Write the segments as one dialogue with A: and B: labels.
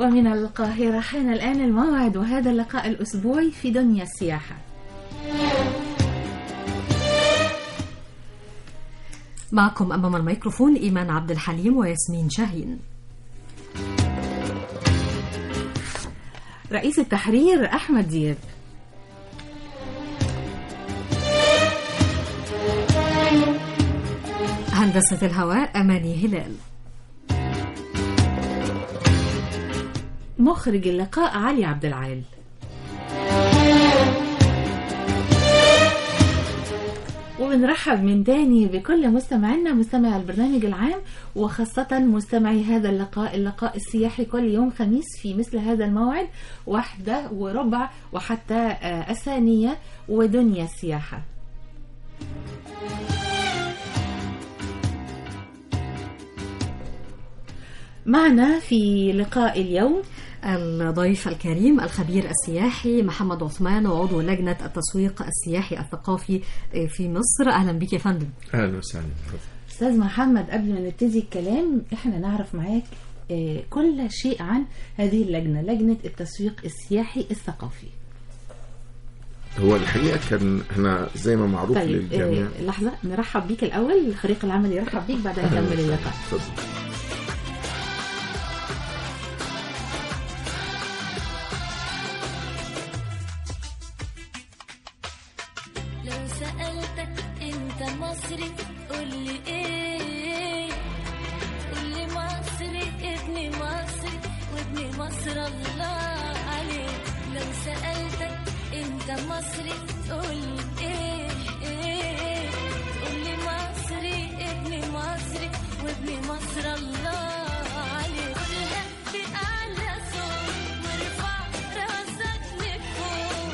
A: ومن القاهرة حان الآن الموعد وهذا اللقاء الأسبوعي في دنيا السياحة
B: معكم أمام الميكروفون إيمان عبد الحليم وياسمين شاهين
A: رئيس التحرير أحمد دياب
B: هندسة الهواء أماني هلال
A: مخرج اللقاء علي عبد العال وبنرحب من تاني بكل مستمعينا مستمع البرنامج العام وخاصة مستمعي هذا اللقاء اللقاء السياحي كل يوم خميس في مثل هذا الموعد واحدة وربع وحتى آه، الثانية ودنيا السياحة معنا في لقاء اليوم
B: الضيف الكريم الخبير السياحي محمد عثمان وعضو لجنة التسويق السياحي الثقافي في مصر أهلا بك يا فندم
C: اهلا وسهلا
A: استاذ محمد قبل ما نبتدي الكلام احنا نعرف معاك آه، كل شيء عن هذه اللجنة لجنة التسويق السياحي الثقافي
C: هو الحقيقه كان احنا زي ما معروف
A: طيب
C: للجميع
A: آه، لحظة نرحب بيك الأول الفريق العمل يرحب بيك بعدين
C: أهلاً
A: نكمل
C: وسهلاً.
A: اللقاء
C: اتفضل.
D: لو سألتك انت مصري قولي ايه قولي مصري ابني مصري وابني مصر الله عليك لو سألتك انت مصري قولي ايه ايه قولي مصري ابني مصري وابني مصر الله عليك قولها بأعلى صوت وارفع راسك لفوق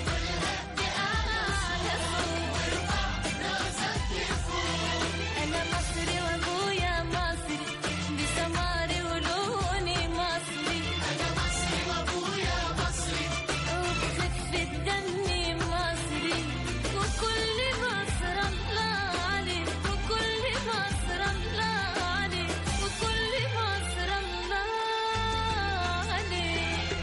D: أنا مصري وأبويا مصري بسماري ولوني مصري أنا مصري وأبويا مصري وبخفة دمي مصري وكل مصر الله عليك وكل مصر الله عليك وكل مصر الله عليك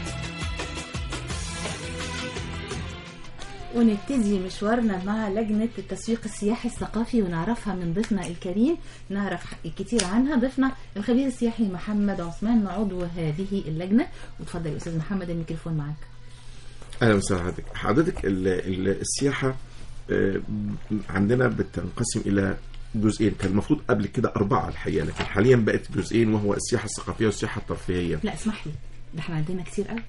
A: ونبتدي مشوارنا مع لجنة التسويق السياحي الثقافي ونعرفها من ضيفنا الكريم نعرف كتير عنها ضيفنا الخبير السياحي محمد عثمان عضو هذه اللجنة وتفضل يا أستاذ محمد الميكروفون معاك
C: اهلا وسهلا حضرتك حضرتك ال- ال- السياحه آه، عندنا بتنقسم الى جزئين كان المفروض قبل كده اربعه الحقيقه لكن حاليا بقت جزئين وهو السياحه الثقافيه والسياحه الترفيهيه
A: لا اسمح لي ده احنا عندنا كتير قوي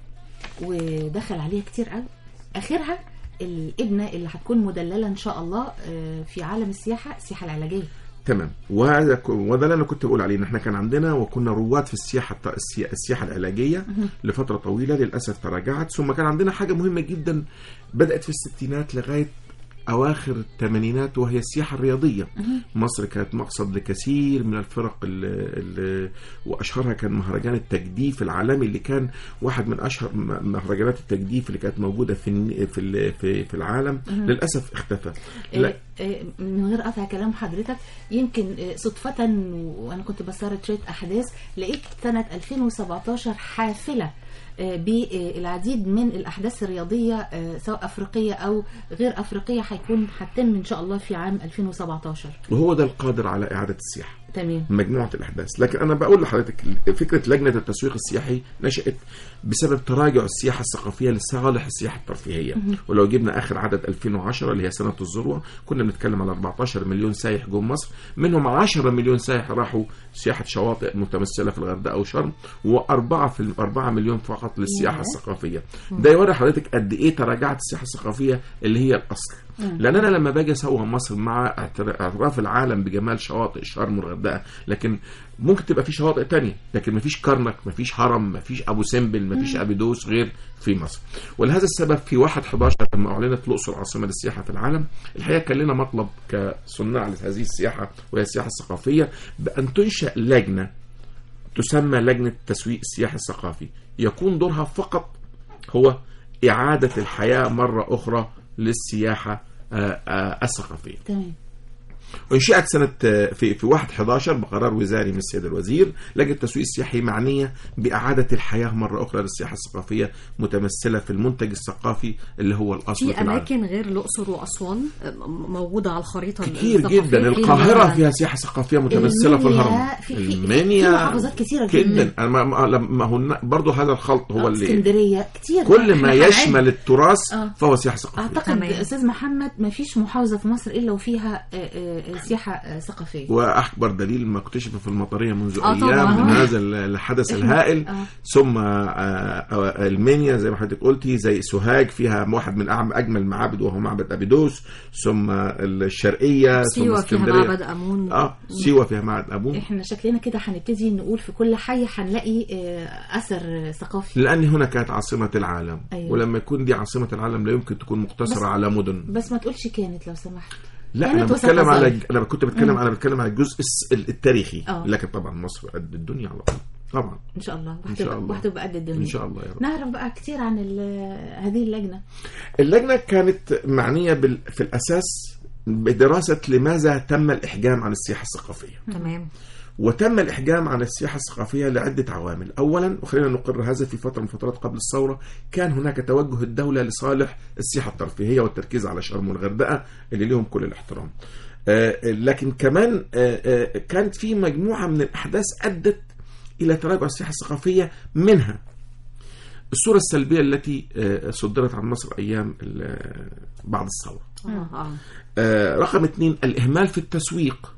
A: ودخل عليها كتير قوي اخرها الابنه اللي هتكون مدلله ان شاء الله آه، في عالم السياحه السياحه العلاجيه
C: تمام وهذا ك- وده اللي انا كنت بقول عليه ان احنا كان عندنا وكنا رواد في السياحه الت- السيا- السياحه العلاجيه لفتره طويله للاسف تراجعت ثم كان عندنا حاجه مهمه جدا بدات في الستينات لغايه اواخر الثمانينات وهي السياحه الرياضيه مصر كانت مقصد لكثير من الفرق اللي واشهرها كان مهرجان التجديف العالمي اللي كان واحد من اشهر م- مهرجانات التجديف اللي كانت موجوده في الن- في ال- في, في العالم للاسف اختفى لا
A: آه، آه، من غير قطع كلام حضرتك يمكن آه، صدفة وأنا كنت بسرد شوية أحداث لقيت سنة 2017 حافلة آه، بالعديد من الأحداث الرياضية آه، سواء أفريقية أو غير أفريقية هيكون هتتم إن شاء الله في عام 2017
C: وهو ده القادر على اعاده السياحه
A: تمام
C: مجموعة الأحداث لكن أنا بقول لحضرتك فكرة لجنة التسويق السياحي نشأت بسبب تراجع السياحة الثقافية لصالح السياحة الترفيهية ولو جبنا آخر عدد 2010 اللي هي سنة الذروة كنا بنتكلم على 14 مليون سايح جوه مصر منهم 10 مليون سايح راحوا سياحة شواطئ متمثلة في الغردقة وشرم وأربعة في 4 مليون فقط للسياحة
A: ياه.
C: الثقافية ده يوري حضرتك قد إيه تراجعت السياحة الثقافية اللي هي الأصل لان انا لما باجي اسوق مصر مع اعتر- اعتراف العالم بجمال شواطئ شرم والغردقه لكن ممكن تبقى في شواطئ تانية لكن مفيش كرنك مفيش هرم مفيش ابو سمبل مفيش ابيدوس غير في مصر ولهذا السبب في 1 11 لما اعلنت الاقصر عاصمه للسياحه في العالم الحقيقه كان لنا مطلب كصناع لهذه السياحه وهي السياحه الثقافيه بان تنشا لجنه تسمى لجنه تسويق السياحي الثقافي يكون دورها فقط هو إعادة الحياة مرة أخرى للسياحة آه، آه، الثقافية
A: تمام
C: انشئت سنه آه، في في 1 11 بقرار وزاري من السيد الوزير لجنه التسويق السياحي معنيه باعاده الحياه مره اخرى للسياحه الثقافيه متمثله في المنتج الثقافي اللي هو الاصل
B: في
C: في العالم
B: اماكن غير الاقصر واسوان م- موجوده على الخريطه
C: كتير
B: الثقافية
C: جدا
B: في
C: القاهره
B: مثلاً
C: فيها سياحه ثقافيه متمثله في
A: المنيا،
C: الهرم
A: في- في- في-
C: المنيا
A: في محافظات كتيرة جدا.
C: جدا أنا ما- ما ما هو برضه هذا الخلط هو اللي
A: اسكندريه كتير
C: كل
A: إحنا
C: ما
A: هنعد.
C: يشمل التراث
A: آه.
C: فهو سياحه ثقافيه
A: اعتقد
B: تمام.
A: استاذ محمد ما فيش محافظه في مصر الا وفيها آه، آه، سياحه آه، ثقافيه
C: واكبر دليل ما اكتشف في المطريه منذ
B: آه
C: ايام
B: طبعاً.
C: من هذا الحدث
A: إحنا-
C: الهائل
A: آه.
C: ثم آه، آه، المنيا زي ما حضرتك قلتي زي سوهاج فيها واحد من أعم- اجمل معابد وهو معبد ابيدوس ثم الشرقيه ثم
B: سيوه فيها
C: اسكندريه
B: معبد امون
C: اه سيوه فيها معبد ابوه
A: احنا شكلنا كده هنبتدي نقول في كل حي هنلاقي آه، اثر ثقافي
C: لان هنا كانت عاصمه العالم
A: أيوة.
C: ولما يكون دي عاصمه العالم لا يمكن تكون مقتصره
A: بس-
C: على مدن
A: بس ما تقولش كانت لو سمحت
C: لا
A: كانت
C: انا بتكلم
A: وستظل.
C: على انا كنت بتكلم انا بتكلم على الجزء الس- التاريخي
A: آه.
C: لكن طبعا مصر قد الدنيا على طول طبعا
A: ان شاء الله
C: إن شاء
A: وهتبقى-
C: الله.
A: وهتبقى قد الدنيا
C: ان شاء الله يا رب
A: نعرف بقى كتير عن ال- هذه اللجنه
C: اللجنة كانت معنية بال... في الأساس بدراسة لماذا تم الإحجام عن السياحة الثقافية
B: تمام
C: وتم الإحجام عن السياحة الثقافية لعدة عوامل أولا وخلينا نقر هذا في فترة من فترات قبل الثورة كان هناك توجه الدولة لصالح السياحة الترفيهية والتركيز على شرم والغردقة اللي لهم كل الاحترام آه، لكن كمان آه، آه، كانت في مجموعة من الأحداث أدت إلى تراجع السياحة الثقافية منها الصورة السلبية التي آه، صدرت عن مصر أيام ال- بعد الثورة
B: اه اه
C: آه، رقم اثنين الإهمال في التسويق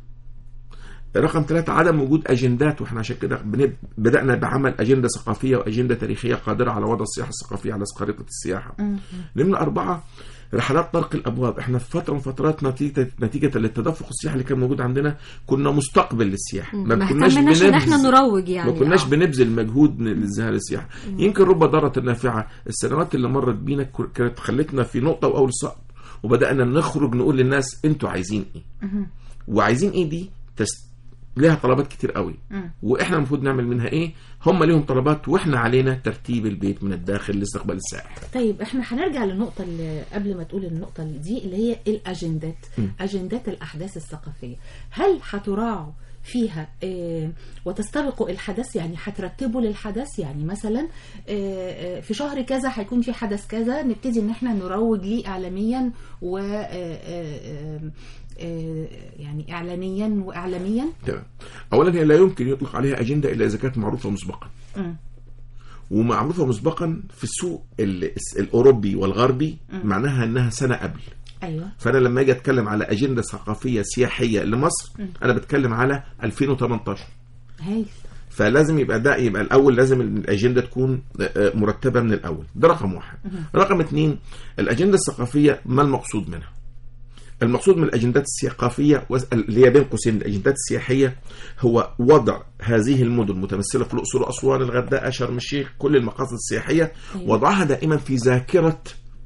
C: رقم ثلاثة عدم وجود أجندات وإحنا عشان كده بنب- بدأنا بعمل أجندة ثقافية وأجندة تاريخية قادرة على وضع السياحة الثقافية على خريطة السياحة نمرة أربعة رحلات طرق الأبواب إحنا في فترة من فترات نتيجة نتيجة للتدفق السياحي اللي كان موجود عندنا كنا مستقبل للسياحة
B: ما اهتمناش ان احنا
C: بنبذل-
B: نروج يعني
C: ما كناش
B: آه.
C: بنبذل مجهود للذهاب للسياحه يمكن رب ضاره نافعه السنوات اللي مرت بينا ك- كانت خلتنا في نقطه واول صعب وبدانا نخرج نقول للناس انتوا عايزين ايه وعايزين ايه دي تست... لها طلبات كتير قوي واحنا المفروض نعمل منها ايه هم ليهم طلبات واحنا علينا ترتيب البيت من الداخل لاستقبال السائح
A: طيب احنا هنرجع للنقطة اللي قبل ما تقول النقطة دي اللي هي الأجندات أجندات الأحداث الثقافية هل هتراعوا فيها آه، وتستبقوا الحدث يعني هترتبوا للحدث يعني مثلا آه، آه، في شهر كذا هيكون في حدث كذا نبتدي ان احنا نروج ليه اعلاميا و آه، آه، آه، يعني اعلانيا واعلاميا
C: تمام اولا هي لا يمكن يطلق عليها اجنده الا اذا كانت معروفه مسبقا
A: مم.
C: ومعروفه مسبقا في السوق ال- الاوروبي والغربي معناها انها سنه قبل
A: ايوه
C: فانا لما اجي اتكلم على اجنده ثقافيه سياحيه لمصر انا بتكلم على 2018
A: هايل
C: فلازم يبقى ده يبقى الاول لازم الاجنده تكون آه، مرتبه من الاول ده رقم واحد رقم اثنين الاجنده الثقافيه ما المقصود منها المقصود من الاجندات الثقافيه وز- اللي هي بين قوسين الاجندات السياحيه هو وضع هذه المدن متمثله في الاقصر واسوان الغردقه شرم الشيخ كل المقاصد السياحيه
A: أيوة.
C: وضعها دائما في ذاكره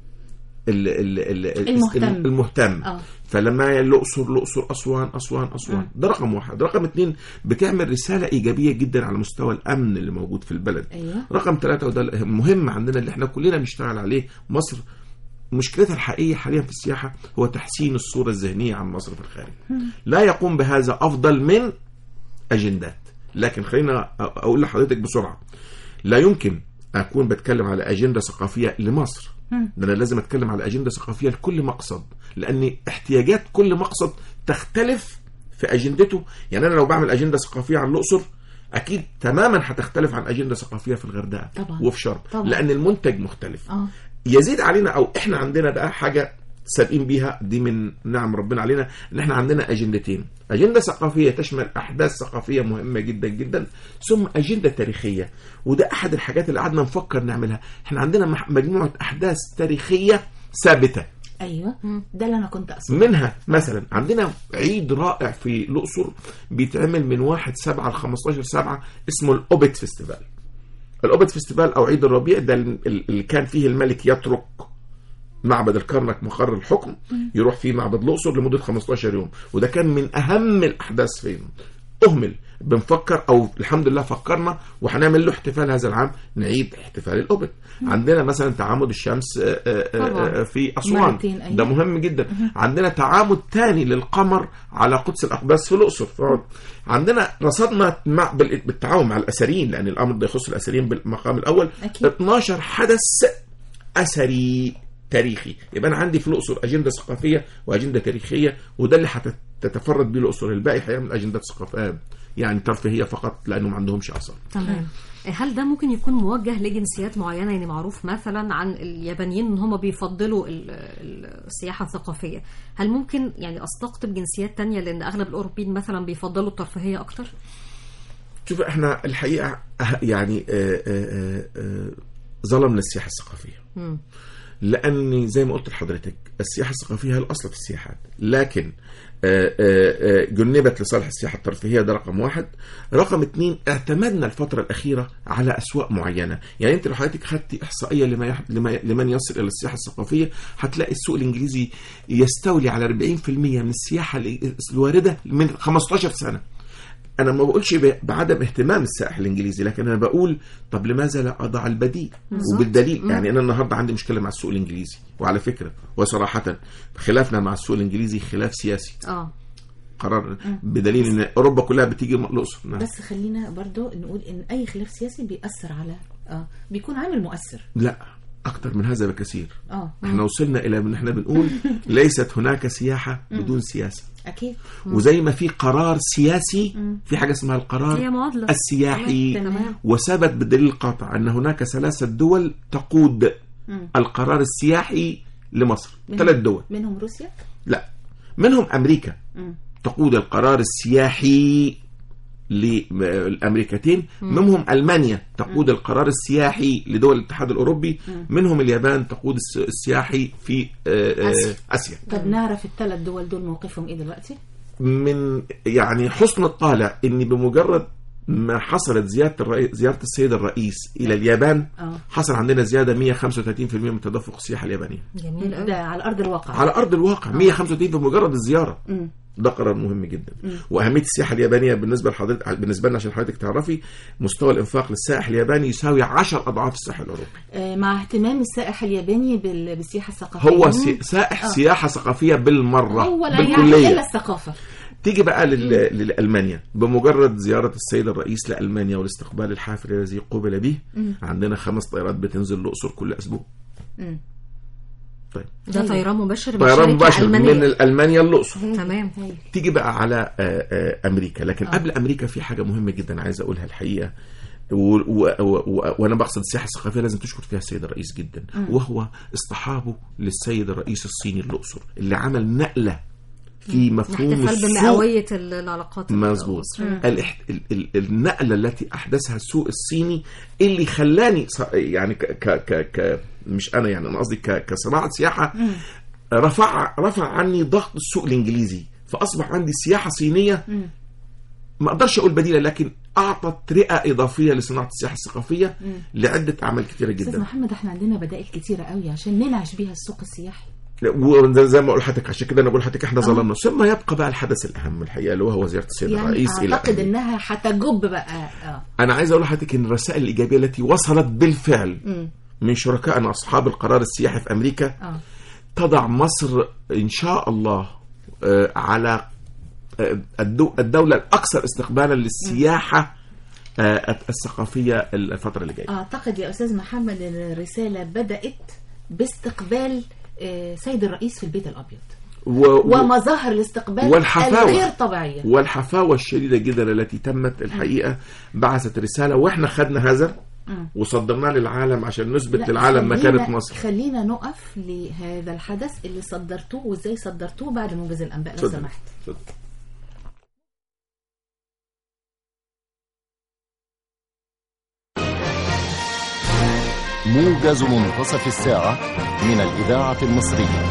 C: ال ال ال
A: المهتم.
C: المهتم
A: اه
C: فلما الاقصر الاقصر اسوان اسوان اسوان ده رقم واحد رقم اتنين بتعمل رساله ايجابيه جدا على مستوى الامن اللي موجود في البلد
A: ايوه
C: رقم ثلاثة وده المهم عندنا اللي احنا كلنا بنشتغل عليه مصر مشكلتها الحقيقية حاليا في السياحة هو تحسين الصورة الذهنية عن مصر في الخارج لا يقوم بهذا أفضل من أجندات لكن خلينا أقول لحضرتك بسرعة لا يمكن أكون بتكلم على أجندة ثقافية لمصر ده أنا لازم أتكلم على أجندة ثقافية لكل مقصد لأن احتياجات كل مقصد تختلف في أجندته يعني أنا لو بعمل أجندة ثقافية عن الأقصر أكيد تماما هتختلف عن أجندة ثقافية في الغردقة
A: طبعا.
C: وفي شرم
A: طبعا.
C: لأن المنتج مختلف
A: اه
C: يزيد علينا او احنا عندنا بقى حاجه سابقين بيها دي من نعم ربنا علينا ان احنا عندنا اجندتين اجنده ثقافيه تشمل احداث ثقافيه مهمه جدا جدا ثم اجنده تاريخيه وده احد الحاجات اللي قعدنا نفكر نعملها احنا عندنا مح- مجموعه احداث تاريخيه ثابته
A: ايوه ده اللي انا كنت اقصده
C: منها مثلا عندنا عيد رائع في الاقصر بيتعمل من 1 7 ل 15 7 اسمه الاوبت فيستيفال الاوبت فيستيفال او عيد الربيع ده ال- ال- اللي كان فيه الملك يترك معبد الكرنك مقر الحكم يروح فيه معبد الاقصر لمده 15 يوم وده كان من اهم الاحداث فين اهمل بنفكر او الحمد لله فكرنا وهنعمل له احتفال هذا العام نعيد احتفال الاوبك عندنا مثلا تعامد الشمس آه، آه، آه،
B: طبعاً.
C: آه، في اسوان
A: مرتين، أيوة.
C: ده مهم جدا عندنا تعامد تاني للقمر على قدس الاقداس في الاقصر فقط. عندنا رصدنا مع بال- بالتعاون مع الاثريين لان الامر ده يخص الاثريين بالمقام الاول
A: أكيد.
C: 12 حدث اثري تاريخي يبقى انا عندي في الاقصر اجنده ثقافيه واجنده تاريخيه وده اللي هتتفرد بيه الاقصر الباقي هيعمل اجندات ثقافيه يعني ترفيهيه فقط لانه ما عندهمش اثار
B: تمام هل ده ممكن يكون موجه لجنسيات معينه يعني معروف مثلا عن اليابانيين ان هم بيفضلوا ال- ال- السياحه الثقافيه هل ممكن يعني استقطب جنسيات تانية لان اغلب الاوروبيين مثلا بيفضلوا الترفيهيه اكتر
C: شوف احنا الحقيقه أه- يعني آه، آه، آه، ظلمنا السياحه الثقافيه
B: مم.
C: لاني زي ما قلت لحضرتك السياحه الثقافيه هي الاصل في السياحات لكن آه، آه، آه، جنبت لصالح السياحه الترفيهيه ده رقم واحد رقم اتنين اعتمدنا الفتره الاخيره على اسواق معينه يعني انت لو حضرتك خدتي احصائيه لما يح... لما... لمن يصل الى السياحه الثقافيه هتلاقي السوق الانجليزي يستولي على 40% من السياحه ال- الوارده من 15 سنه انا ما بقولش ب- بعدم اهتمام السائح الانجليزي لكن انا بقول طب لماذا لا اضع البديل وبالدليل يعني انا النهارده عندي مشكله مع السوق الانجليزي وعلى فكره وصراحه خلافنا مع السوق الانجليزي خلاف سياسي
B: اه
C: قرار بدليل ان اوروبا كلها بتيجي الاقصر نعم.
A: بس خلينا برضو نقول ان اي خلاف سياسي بيأثر على اه بيكون عامل مؤثر
C: لا اكتر من هذا بكثير
A: اه
C: احنا وصلنا الى ان احنا بنقول ليست هناك سياحه بدون سياسه
A: اكيد
C: وزي ما في قرار سياسي في حاجه اسمها القرار
B: هي معادله
C: السياحي
B: تمام
C: وثبت بالدليل القاطع ان هناك ثلاثه دول تقود
A: مم.
C: القرار السياحي لمصر
A: منهم-
C: ثلاث دول
A: منهم روسيا
C: لا منهم امريكا
A: مم.
C: تقود القرار السياحي للامريكتين منهم المانيا تقود القرار السياحي لدول الاتحاد الاوروبي منهم اليابان تقود الس- السياحي في آه، آه،
A: آسيا.
C: اسيا
A: طب نعرف الثلاث دول دول موقفهم ايه دلوقتي
C: من يعني حسن الطالع ان بمجرد ما حصلت زياده الرئيس زياره السيد الرئيس الى اليابان
A: اه
C: حصل عندنا زياده 135% من تدفق السياحه اليابانيه
B: جميل قوي
A: ده على ارض الواقع
C: على ارض الواقع 135 في مجرد الزياره
A: مم.
C: ده قرار مهم جدا واهميه السياحه اليابانيه بالنسبه لحضرتك بالنسبه لنا عشان حضرتك تعرفي مستوى الانفاق للسائح الياباني يساوي 10 اضعاف السائح الاوروبي
A: آه، مع اهتمام السائح الياباني بال- بالسياحه الثقافيه
C: هو سي... سائح سياحه ثقافيه بالمره
A: هو لا يعني
C: بالكليه
A: الا الثقافه
C: تيجي بقى لل... لألمانيا بمجرد زيارة السيد الرئيس لألمانيا والاستقبال الحافل الذي قبل به عندنا خمس طيارات بتنزل الأقصر كل أسبوع
A: مم.
C: طيب
B: ده طيران مباشر من
C: طيران
B: شركة
C: مباشر
B: ألمانية.
C: من ألمانيا للأقصر
B: تمام
A: هاي.
C: تيجي بقى على آه، آه، أمريكا لكن قبل أمريكا في حاجة مهمة جدا عايز أقولها الحقيقة و و و و وانا بقصد السياحه الثقافيه لازم تشكر فيها السيد الرئيس جدا وهو اصطحابه للسيد الرئيس الصيني الاقصر اللي عمل نقله في مفهوم
B: احتفال
C: السوق
B: بمئوية ال- العلاقات
C: مظبوط
B: المصرية.
C: الاحت... ال... ال... النقله التي احدثها السوق الصيني اللي خلاني ص... يعني ك... ك... ك... ك... مش انا يعني انا قصدي ك... كصناعه سياحه رفع رفع عني ضغط السوق الانجليزي فاصبح عندي سياحه صينيه ما اقدرش اقول بديله لكن اعطت رئه اضافيه لصناعه السياحه الثقافيه لعده اعمال كثيره
A: استاذ
C: جدا
A: محمد احنا عندنا بدائل كتيره قوي عشان ننعش بيها السوق السياحي
C: وزي زي ما بقول لحضرتك عشان كده انا بقول لحضرتك احنا ظلمنا ثم يبقى بقى الحدث الاهم الحقيقه اللي هو هو زياره السيد
A: يعني
C: الرئيس الى
A: اعتقد
C: أمريكا.
A: انها هتجب بقى اه
C: انا عايز اقول لحضرتك ان الرسائل الايجابيه التي وصلت بالفعل
A: مم.
C: من شركائنا اصحاب القرار السياحي في امريكا
A: اه
C: تضع مصر ان شاء الله آه، على آه، الدو- الدوله الاكثر استقبالا للسياحه آه، الثقافيه الفتره اللي جايه
A: اعتقد يا استاذ محمد ان الرساله بدات باستقبال آه، سيد الرئيس في البيت الابيض
C: و- و-
A: ومظاهر الاستقبال
C: والحفاوة.
A: الغير طبيعيه
C: والحفاوه الشديده جدا التي تمت الحقيقه بعثت رساله واحنا خدنا هذا وصدرناه للعالم عشان نثبت
A: لا،
C: للعالم
A: خلينا-
C: مكانه مصر
A: خلينا نقف لهذا الحدث اللي صدرتوه وازاي صدرتوه بعد موجز الانباء لو
C: اتفضل.
A: سمحت
C: اتفضل.
E: موجز منتصف الساعة من الإذاعة المصرية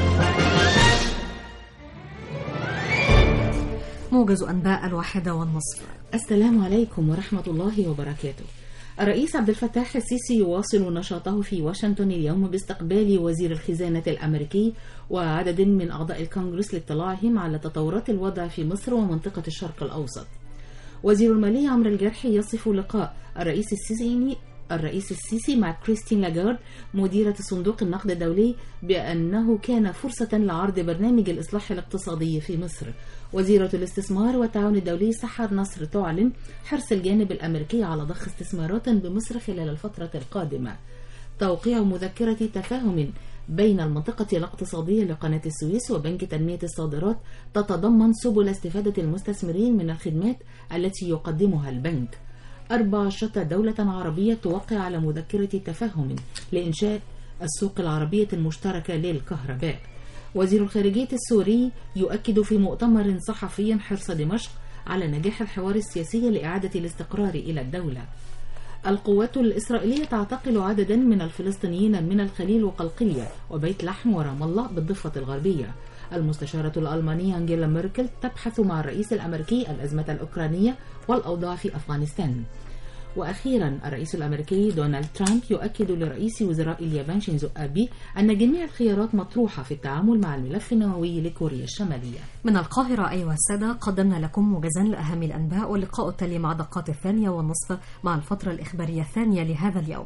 B: موجز أنباء الواحدة والنصف
A: السلام عليكم ورحمة الله وبركاته. الرئيس عبد الفتاح السيسي يواصل نشاطه في واشنطن اليوم باستقبال وزير الخزانة الأمريكي وعدد من أعضاء الكونغرس لاطلاعهم على تطورات الوضع في مصر ومنطقة الشرق الأوسط. وزير المالية عمرو الجرحي يصف لقاء الرئيس السيسي الرئيس السيسي مع كريستين لاجارد مديرة صندوق النقد الدولي بأنه كان فرصة لعرض برنامج الإصلاح الاقتصادي في مصر وزيرة الاستثمار والتعاون الدولي سحر نصر تعلن حرص الجانب الأمريكي على ضخ استثمارات بمصر خلال الفترة القادمة توقيع مذكرة تفاهم بين المنطقة الاقتصادية لقناة السويس وبنك تنمية الصادرات تتضمن سبل استفادة المستثمرين من الخدمات التي يقدمها البنك 14 دولة عربية توقع على مذكرة تفاهم لإنشاء السوق العربية المشتركة للكهرباء وزير الخارجية السوري يؤكد في مؤتمر صحفي حرص دمشق على نجاح الحوار السياسي لإعادة الاستقرار إلى الدولة القوات الإسرائيلية تعتقل عددا من الفلسطينيين من الخليل وقلقلية وبيت لحم ورام الله بالضفة الغربية المستشارة الألمانية أنجيلا ميركل تبحث مع الرئيس الأمريكي الأزمة الأوكرانية والأوضاع في أفغانستان وأخيرا الرئيس الأمريكي دونالد ترامب يؤكد لرئيس وزراء اليابان شينزو أبي أن جميع الخيارات مطروحة في التعامل مع الملف النووي لكوريا الشمالية
B: من القاهرة أيها السادة قدمنا لكم موجزا لأهم الأنباء واللقاء التالي مع دقات الثانية والنصف مع الفترة الإخبارية الثانية لهذا اليوم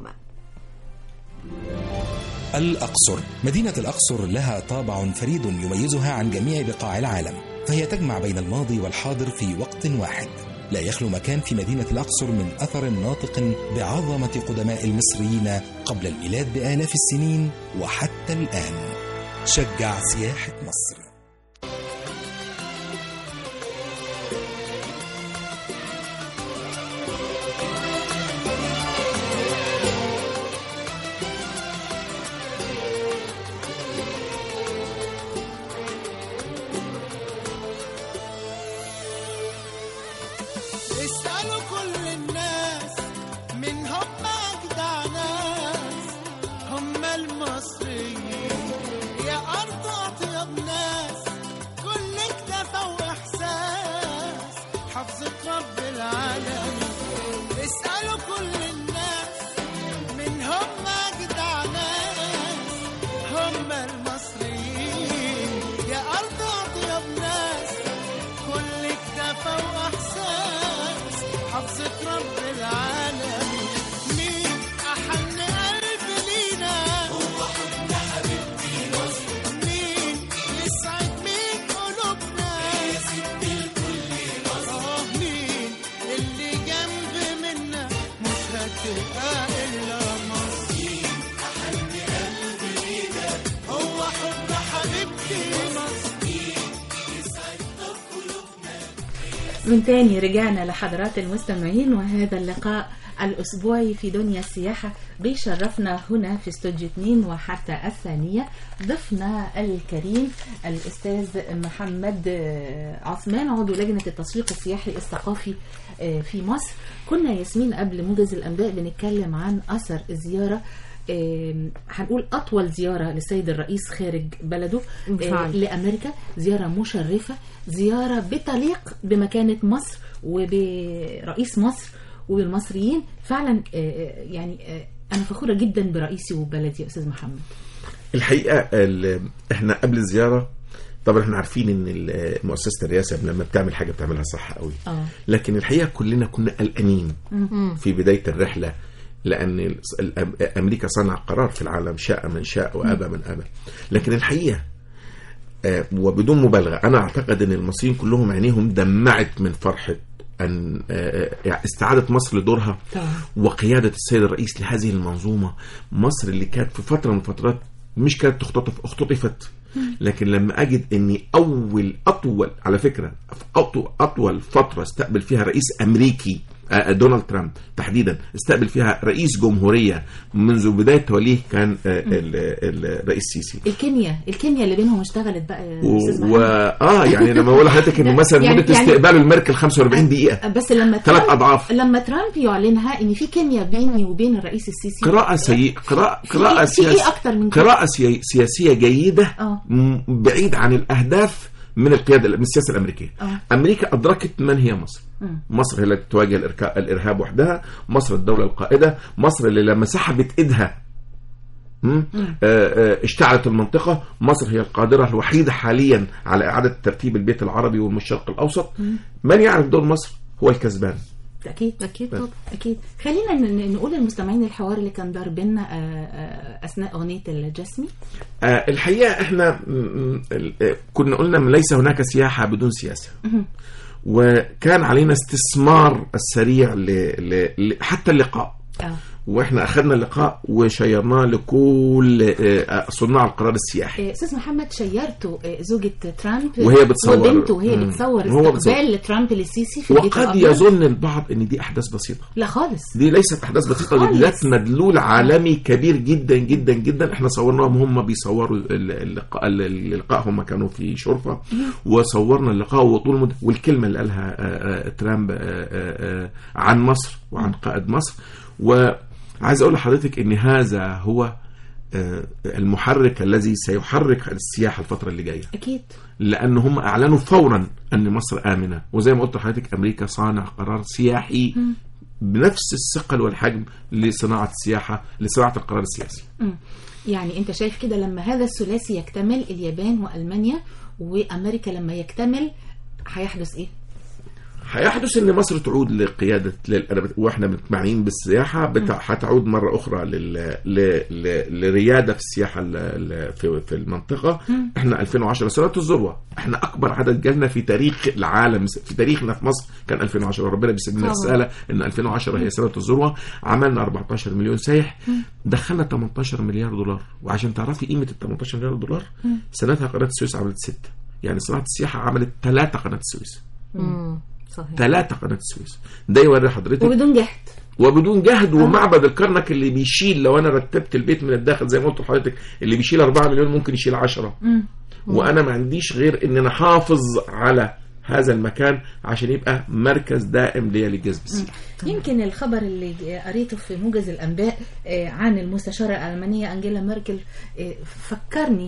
F: الأقصر مدينة الأقصر لها طابع فريد يميزها عن جميع بقاع العالم فهي تجمع بين الماضي والحاضر في وقت واحد لا يخلو مكان في مدينة الأقصر من أثر ناطق بعظمة قدماء المصريين قبل الميلاد بآلاف السنين وحتى الآن شجع سياحة مصر
G: اسألوا كل الناس من هم أجدع ناس هم المصريين يا أرض أطيب ناس كل اكتفى وإحساس حفظة رب العالمين اسألوا كل الناس من هم أجدع ناس هم المصريين يا أرض أطيب ناس كل اكتفى واحساس حفظة رب العالمين مين احن قلب لينا هو حب حبيبتي مصر مين يسعد مين قلوبنا يا ست الكل مصر اه مين اللي جنب منا مش هتبقى الا مصر مين احن قلب لينا هو حب حبيبتي مصر
A: من تاني رجعنا لحضرات المستمعين وهذا اللقاء الأسبوعي في دنيا السياحة بيشرفنا هنا في استوديو 2 وحتى الثانية ضيفنا الكريم الأستاذ محمد آه، عثمان عضو لجنة التسويق السياحي الثقافي آه، في مصر كنا ياسمين قبل موجز الأنباء بنتكلم عن أثر الزيارة آم، هنقول أطول زيارة للسيد الرئيس خارج بلده آه،
B: بالفعل.
A: لأمريكا زيارة مشرفة زيارة بتليق بمكانة مصر وبرئيس مصر وبالمصريين فعلا آه، آه، يعني آه، أنا فخورة جدا برئيسي وبلدي يا أستاذ محمد
C: الحقيقه ال- احنا قبل الزياره طبعا احنا عارفين ان ال- مؤسسه الرئاسه لما بتعمل حاجه بتعملها صح قوي
A: اه
C: لكن الحقيقه كلنا كنا قلقانين في بدايه الرحله لان ال- الأم- امريكا صنع قرار في العالم شاء من شاء وابى من ابى لكن الحقيقه آه، وبدون مبالغه انا اعتقد ان المصريين كلهم عينيهم دمعت من فرحه ان آه، آه، استعاده مصر لدورها
A: طبعا.
C: وقياده السيد الرئيس لهذه المنظومه مصر اللي كانت في فتره من الفترات مش كانت تختطف اختطفت لكن لما اجد اني اول اطول على فكره في اطول اطول فتره استقبل فيها رئيس امريكي آه، دونالد ترامب تحديدا استقبل فيها رئيس جمهوريه منذ بدايه توليه كان آه، ال- ال- الرئيس السيسي
A: الكيمياء الكيمياء اللي بينهم اشتغلت بقى يا
C: و...
A: أستاذ
C: و...
A: محمد
C: اه يعني لما بقول لحضرتك انه مثلا
A: يعني-
C: مده
A: يعني-
C: استقباله الميركل 45 دقيقه
A: بس لما
C: ثلاث
A: ترامب-
C: أضعاف.
A: لما ترامب يعلنها ان في كيمياء بيني وبين الرئيس السيسي
C: قراءة سيئة قراءة
A: في
C: قراءة
A: إيه- في إيه
C: سياسية
A: أكتر من كده؟
C: قراءة سيا- سياسية جيدة
A: آه.
C: م- بعيد عن الأهداف من القيادة من السياسة الأمريكية
A: آه.
C: أمريكا أدركت من هي مصر
A: مم.
C: مصر هي التي تواجه الإركا- الإرهاب وحدها مصر الدولة القائدة مصر اللي لما سحبت إيدها مم؟ آه، آه، اشتعلت المنطقة مصر هي القادرة الوحيدة حاليا على إعادة ترتيب البيت العربي والشرق الأوسط من يعرف دور مصر هو الكسبان
A: اكيد
B: اكيد طبعا
A: اكيد خلينا ن- ن- نقول للمستمعين الحوار اللي كان دار بينا آه، آه، اثناء اغنيه الجسمي
C: آه الحقيقه احنا م- م- ال- آه، كنا قلنا من ليس هناك سياحه بدون سياسه وكان علينا استثمار السريع ل... ل... ل... حتى اللقاء
A: اه
C: واحنا اخذنا اللقاء وشيرناه لكل آه، صناع القرار السياحي
A: آه، استاذ محمد شيرته آه، زوجة ترامب
C: وهي بتصور.
A: وبنته وهي
C: مم.
A: بتصور
C: هو
A: استقبال ترامب للسيسي في البيت
C: وقد
A: الأبيض.
C: يظن البعض ان دي احداث بسيطه
A: لا خالص
C: دي ليست احداث بسيطه دي
A: خالص.
C: ذات مدلول عالمي كبير جدا جدا جدا احنا صورناهم هم بيصوروا ال- اللقاء اللقاء هم كانوا في شرفه وصورنا اللقاء وطول مد... والكلمه اللي قالها آه، آه، ترامب آه، آه، آه، عن مصر وعن قائد مصر وعايز اقول لحضرتك ان هذا هو آه، المحرك الذي سيحرك السياحه الفتره اللي جايه
A: اكيد
C: لان هم اعلنوا فورا ان مصر امنه وزي ما قلت لحضرتك امريكا صانع قرار سياحي بنفس الثقل والحجم لصناعه السياحه لصناعه القرار السياسي
A: مم. يعني انت شايف كده لما هذا الثلاثي يكتمل اليابان والمانيا وامريكا لما يكتمل هيحدث ايه؟
C: هيحدث ان مصر تعود لقياده لل... أنا بت- واحنا متمعنين بالسياحه بت... هتعود مره اخرى لل... ل... ل... لرياده في السياحه ال... ال... في... في المنطقه احنا 2010 سنه الذروه احنا اكبر عدد جالنا في تاريخ العالم في تاريخنا في مصر كان 2010 ربنا بيسيب لنا
B: طبعا.
C: رساله ان 2010 هي سنه الذروه عملنا 14 مليون سايح دخلنا 18 مليار دولار وعشان تعرفي قيمه ال 18 مليار دولار سنتها قناه السويس عملت ستة يعني صناعه السياحه عملت ثلاثه قناه السويس
B: مم. صحيح
C: ثلاثة قناة السويس ده يوري حضرتك
A: وبدون جهد
C: وبدون جهد ومعبد الكرنك اللي بيشيل لو انا رتبت البيت من الداخل زي ما قلت لحضرتك اللي بيشيل 4 مليون ممكن يشيل 10 وانا ما عنديش غير ان انا حافظ على هذا المكان عشان يبقى مركز دائم ليا للجذب السياحي
A: يمكن الخبر اللي قريته في موجز الانباء آه، عن المستشاره الالمانيه انجيلا ميركل آه، فكرني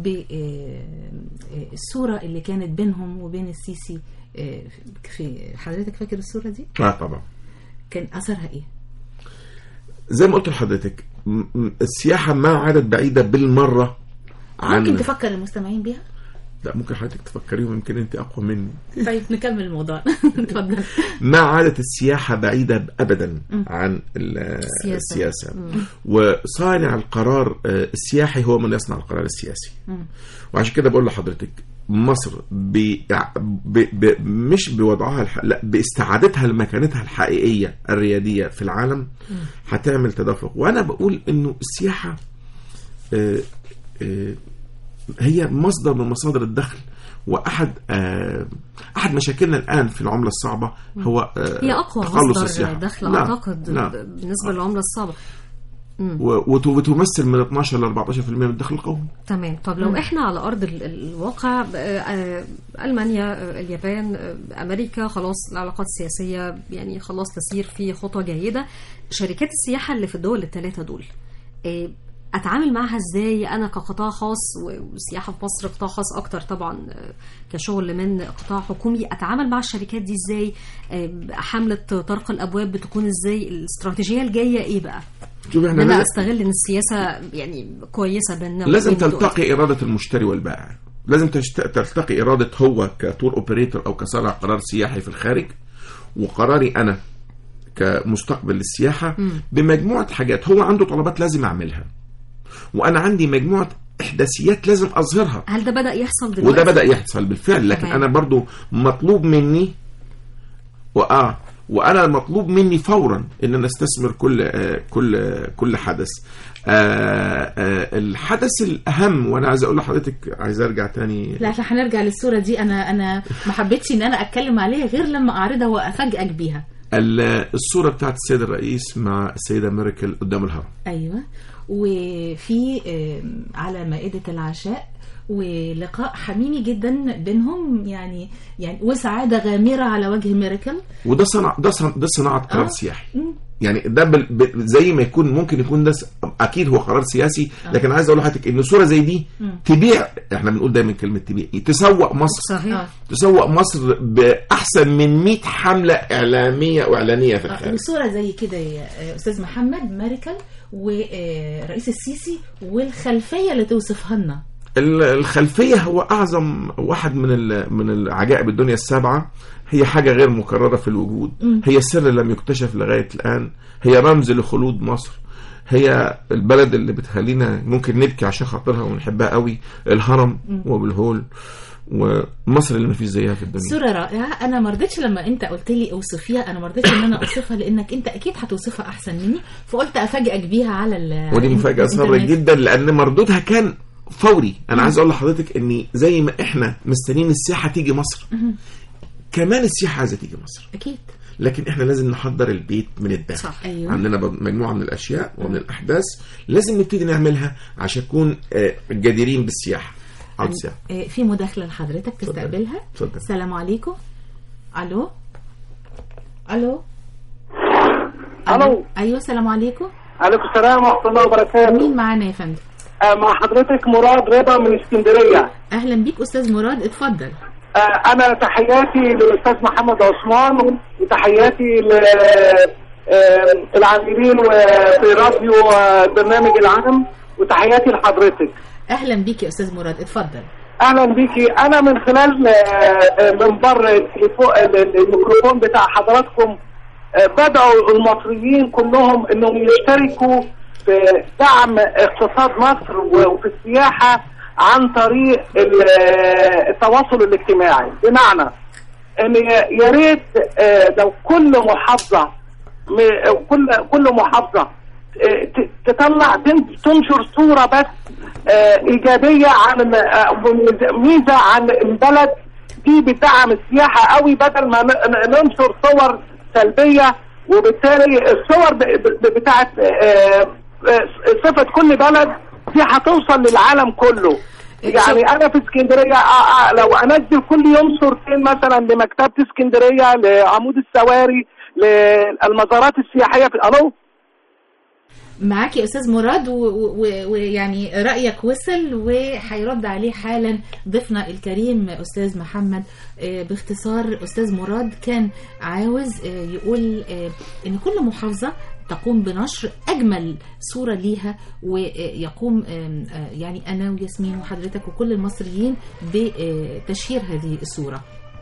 A: بالصوره اللي كانت بينهم وبين السيسي آه، في حضرتك فاكر الصوره دي
C: اه طبعا
A: كان اثرها ايه
C: زي ما قلت لحضرتك م- م- السياحه ما عادت بعيده بالمره عن
A: ممكن تفكر المستمعين بيها
C: لا ممكن حضرتك تفكريهم يمكن انت اقوى مني
A: طيب نكمل الموضوع اتفضل
C: ما عادت السياحة بعيدة أبدا عن ال-
B: السياسة.
C: السياسة وصانع القرار آه، السياحي هو من يصنع القرار السياسي وعشان كده بقول لحضرتك مصر ب... ب... ب... مش بوضعها الح... لا باستعادتها لمكانتها الحقيقية الريادية في العالم هتعمل تدفق وأنا بقول إنه السياحة آه، آه، هي مصدر من مصادر الدخل واحد آه، احد مشاكلنا الان في العمله الصعبه هو آه،
B: هي اقوى
C: تقلص
B: مصدر
C: السياحة.
B: دخل
C: نعم،
B: اعتقد
C: نعم.
B: بالنسبه للعمله الصعبه
C: و- وت- وتمثل من 12 ل 14% من الدخل القومي
B: تمام طب لو احنا على ارض ال- الواقع آه، آه، المانيا آه، اليابان آه، امريكا خلاص العلاقات السياسيه يعني خلاص تسير في خطوه جيده شركات السياحه اللي في الدول الثلاثه دول آه، اتعامل معها ازاي انا كقطاع خاص والسياحه في مصر قطاع خاص اكتر طبعا آه، كشغل من قطاع حكومي اتعامل مع الشركات دي ازاي آه، حمله طرق الابواب بتكون ازاي الاستراتيجيه الجايه ايه بقى
C: شوف
B: ان
C: احنا
B: انا
C: لازم,
B: استغل ان السياسه يعني كويسه بين
C: لازم
B: بين الدول.
C: تلتقي اراده المشتري والبائع لازم تشت... تلتقي اراده هو كتور اوبريتور او كصانع قرار سياحي في الخارج وقراري انا كمستقبل للسياحه بمجموعه حاجات هو عنده طلبات لازم اعملها وانا عندي مجموعه احداثيات لازم اظهرها
B: هل ده بدا يحصل دلوقتي
C: وده بدا يحصل بالفعل لكن
B: تمام.
C: انا برضو مطلوب مني واه وانا مطلوب مني فورا ان انا استثمر كل آه كل آه كل حدث آه آه الحدث الاهم وانا عايز اقول لحضرتك عايز ارجع تاني
A: لا احنا هنرجع للصوره دي انا انا ما حبيتش ان انا اتكلم عليها غير لما اعرضها وافاجئك بيها
C: ال- الصوره بتاعت السيد الرئيس مع السيده ميركل قدام الهرم
A: ايوه وفي آم، على مائده العشاء ولقاء حميمي جدا بينهم يعني يعني وسعاده غامره على وجه ميركل
C: وده صنع ده صنع ده صناعه قرار
A: آه.
C: سياحي يعني ده بال... ب... زي ما يكون ممكن يكون ده س... اكيد هو قرار سياسي لكن عايز اقول لحضرتك ان صوره زي دي تبيع احنا بنقول دايما كلمه تبيع تسوق مصر
B: صحيح
A: آه.
C: تسوق مصر باحسن من 100 حمله اعلاميه واعلانيه في الخارج
A: وصوره زي كده يا آه، استاذ محمد ميركل ورئيس السيسي والخلفيه اللي توصفها لنا
C: ال- الخلفيه هو اعظم واحد من ال- من العجائب الدنيا السبعه هي حاجه غير مكرره في الوجود هي سر لم يكتشف لغايه الان هي رمز لخلود مصر هي البلد اللي بتخلينا ممكن نبكي عشان خاطرها ونحبها قوي الهرم وبالهول ومصر اللي ما فيش زيها في الدنيا
A: صورة رائعة أنا ما رضيتش لما أنت قلت لي أوصفيها أنا ما رضيتش إن أنا أوصفها لأنك أنت أكيد هتوصفها أحسن مني فقلت أفاجئك بيها على ال
C: ودي مفاجاه صعبه
A: الإنترنت.
C: جدا لان مردودها كان فوري انا عايز اقول لحضرتك ان زي ما احنا مستنيين السياحه تيجي مصر كمان السياحه عايزه تيجي مصر
A: أكيد
C: لكن احنا لازم نحضر البيت من الداخل
B: صح.
A: أيوة.
C: عندنا ب- مجموعه من الاشياء ومن الاحداث لازم نبتدي نعملها عشان نكون آه، جديرين بالسياحه على السياحه
A: آه، في مداخلة لحضرتك تستقبلها
C: اتفضل.
A: السلام عليكم ألو ألو
H: الو
A: أيوه السلام عليكم
H: عليكم السلام ورحمه الله وبركاته
A: مين معانا يا فندم
H: آه، مع حضرتك مراد رضا من اسكندريه
A: أهلا بيك أستاذ مراد اتفضل
H: آه، انا تحياتي للاستاذ محمد عثمان وتحياتي للعاملين في راديو آه، البرنامج العام وتحياتي لحضرتك
A: أهلا بيك يا أستاذ مراد اتفضل
H: اهلا بيكي انا من خلال آه، آه، منبر التليفون الميكروفون بتاع حضراتكم آه، بدعوا المصريين كلهم انهم يشتركوا في دعم اقتصاد مصر و- وفي السياحه عن طريق ال- آه، التواصل الاجتماعي بمعنى ان يا- يا ريت آه، لو كل محافظه م- كل كل محافظه آه، ت- تطلع تن- تنشر صوره بس آه، ايجابيه عن آه، ميزه عن البلد دي بتدعم السياحه قوي بدل ما ن- ن- ننشر صور سلبيه وبالتالي الصور ب- ب- بتاعت آه، آه، صفه كل بلد دي هتوصل للعالم كله يعني انا في اسكندريه آه آه لو انزل كل يوم صورتين مثلا لمكتبه اسكندريه لعمود السواري للمزارات السياحيه في الو
A: معاك يا استاذ مراد و- و- ويعني رايك وصل وهيرد عليه حالا ضيفنا الكريم استاذ محمد آه، باختصار استاذ مراد كان عاوز آه، يقول آه، ان كل محافظه تقوم بنشر اجمل صوره ليها ويقوم آم، آه، يعني انا وياسمين وحضرتك وكل المصريين بتشهير هذه الصوره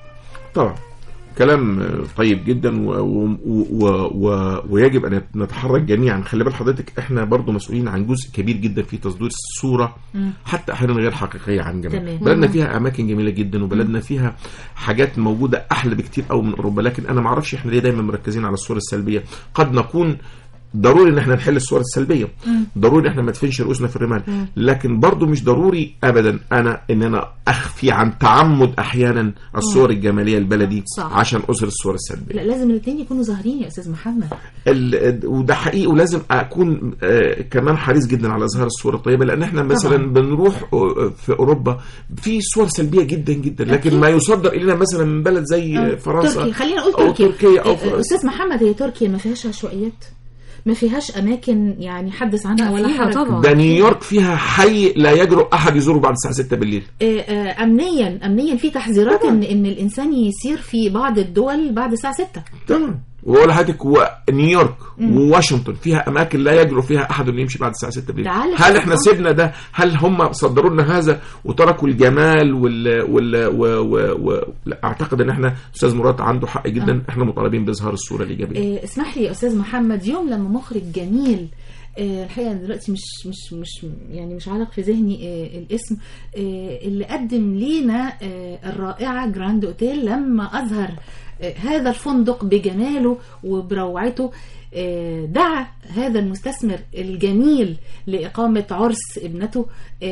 C: طبعا كلام آه، طيب جدا و و و و ويجب ان نتحرك جميعا خلي بال حضرتك احنا برضو مسؤولين عن جزء كبير جدا في تصدير الصوره حتى احيانا غير حقيقيه عن جميع
A: تمام.
C: بلدنا فيها اماكن جميله جدا وبلدنا فيها حاجات موجوده احلى بكتير قوي من اوروبا لكن انا ما اعرفش احنا ليه دايما مركزين على الصور السلبيه قد نكون ضروري ان احنا نحل الصور السلبيه ضروري ان احنا ما ندفنش رؤوسنا في الرمال لكن برضو مش ضروري ابدا انا ان انا اخفي عن تعمد احيانا الصور الجماليه البلدي
B: صح.
C: عشان اظهر الصور السلبيه
A: لا لازم الاثنين يكونوا ظاهرين يا استاذ محمد
C: ال- وده حقيقي ولازم اكون آه، كمان حريص جدا على اظهار الصوره الطيبه لان احنا مثلا
A: طبعاً.
C: بنروح آه، في اوروبا في صور سلبيه جدا جدا لكن
A: أكيد.
C: ما يصدر الينا مثلا من بلد زي
A: آه،
C: فرنسا
A: تركيا خلينا نقول
C: أو
A: تركيا
C: تركيا او
A: آه،
C: فرنسا
A: استاذ محمد هي تركيا ما فيهاش عشوائيات ما فيهاش اماكن يعني حدث عنها ولا
B: فيها
A: حرج
B: طبعا
C: ده نيويورك فيها حي لا يجرؤ احد يزوره بعد الساعه 6 بالليل
A: آه، آه، امنيا امنيا في تحذيرات ان ان الانسان يسير في بعض الدول بعد الساعه 6
C: تمام وأقول لحضرتك ونيويورك وواشنطن فيها اماكن لا يجرؤ فيها احد انه يمشي بعد الساعه 6 بالليل
A: تعال
C: هل
A: شوف
C: احنا
A: آه.
C: سيبنا ده هل هم صدروا لنا هذا وتركوا الجمال وال وال و... و... و... لا اعتقد ان احنا استاذ مراد عنده حق جدا احنا مطالبين باظهار الصوره الايجابيه
A: آه، اسمح لي يا استاذ محمد يوم لما مخرج جميل آه، الحقيقه دلوقتي مش مش مش يعني مش عالق في ذهني آه، الاسم آه، اللي قدم لينا آه، الرائعه جراند اوتيل لما اظهر آه، هذا الفندق بجماله وبروعته آه، دعا هذا المستثمر الجميل لإقامة عرس ابنته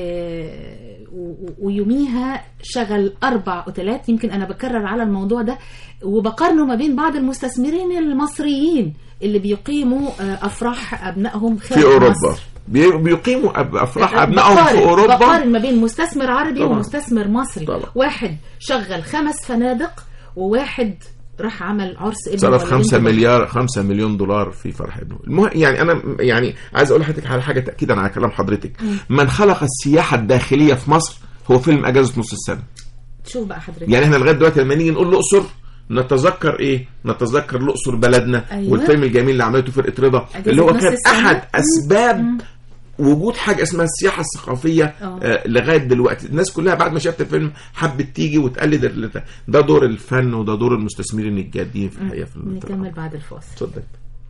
A: آه، و- و- ويوميها شغل أربع أوتيلات يمكن أنا بكرر على الموضوع ده وبقارنه ما بين بعض المستثمرين المصريين اللي بيقيموا آه، أفراح أبنائهم خارج
C: في اوروبا
A: مصر.
C: بي- بيقيموا أب- افراح ابنائهم في
A: بقارن-
C: اوروبا
A: بقارن ما بين مستثمر عربي
C: طبعا.
A: ومستثمر مصري
C: طبعا.
A: واحد شغل خمس فنادق وواحد راح عمل عرس ابنه
C: صرف
A: ولا
C: 5
A: بنته.
C: مليار 5 مليون دولار في فرح ابنه المهم يعني انا يعني عايز اقول لحضرتك على حاجه تاكيدا على كلام حضرتك من خلق السياحه الداخليه في مصر هو فيلم اجازه نص السنه
A: شوف بقى حضرتك
C: يعني احنا لغايه دلوقتي لما نيجي نقول الاقصر نتذكر ايه نتذكر الاقصر بلدنا
A: أيوة.
C: والفيلم الجميل اللي عملته فرقه رضا
A: أجازة
C: اللي هو
A: نص
C: كان
A: السنة.
C: احد
A: مم.
C: اسباب وجود حاجه اسمها السياحه الثقافيه
A: آه.
C: آه لغايه دلوقتي الناس كلها بعد ما شافت الفيلم حبت تيجي وتقلد ال- ده دور الفن وده دور المستثمرين الجادين في الحقيقه في
A: نكمل بعد الفاصل
C: اتفضل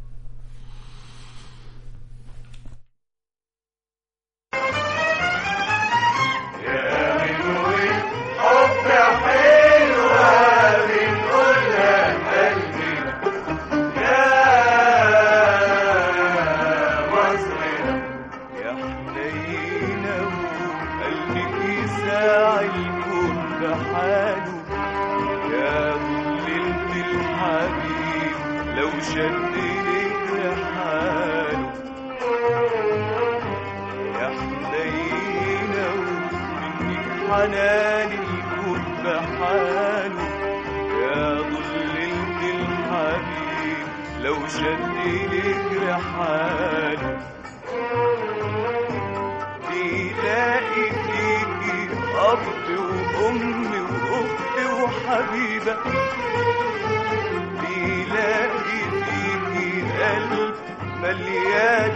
I: يا حنينة وقلبك يساع الكون بحاله يا ظللت الحبيب لو شد لك رحاله يا حنينة ومنك حنان الكون بحاله يا ظللت الحبيب لو شد لك رحاله بيلاقي فيكي أب وأم وأخت وحبيبة بيلاقي فيكي قلب مليان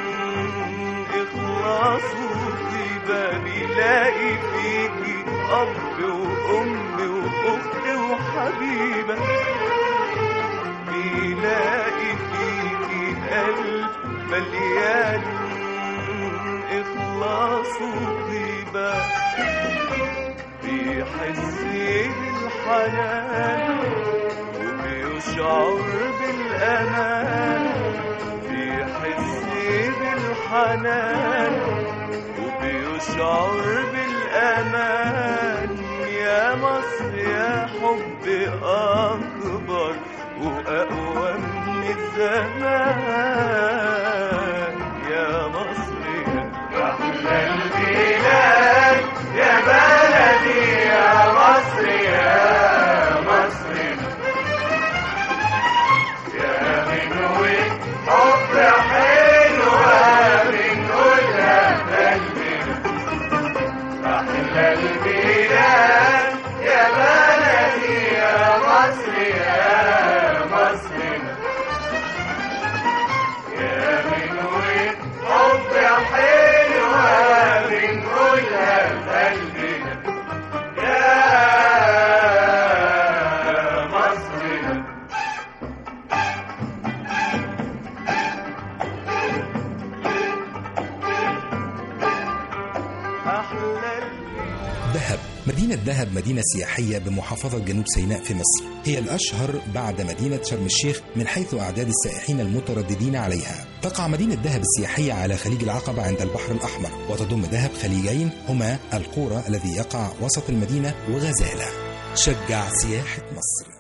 I: إخلاص وطيبة بيلاقي فيكي أب وأم وأخت وحبيبة بيلاقي فيكي قلب مليان إخلاص وطيبة بيحس بالحنان وبيشعر بالأمان بيحس بالحنان وبيشعر بالأمان يا مصر يا حب أكبر وأقوى من الزمان يا مصر يا أحلى البلاد يا بلدي يا مصر يا مصر يا غنوة حب حلوة بنقولها بقلبنا أحلى البلاد يا بلدي يا مصر يا مصر يا غنوة حب حلوة بنقولها بقلبنا يا مصر أحلى
F: دهب مدينة دهب مدينة سياحية بمحافظة جنوب سيناء في مصر هي الأشهر بعد مدينة شرم الشيخ من حيث أعداد السائحين المترددين عليها تقع مدينة دهب السياحية على خليج العقبة عند البحر الأحمر وتضم دهب خليجين هما القورة الذي يقع وسط المدينة وغزالة شجع سياحة مصر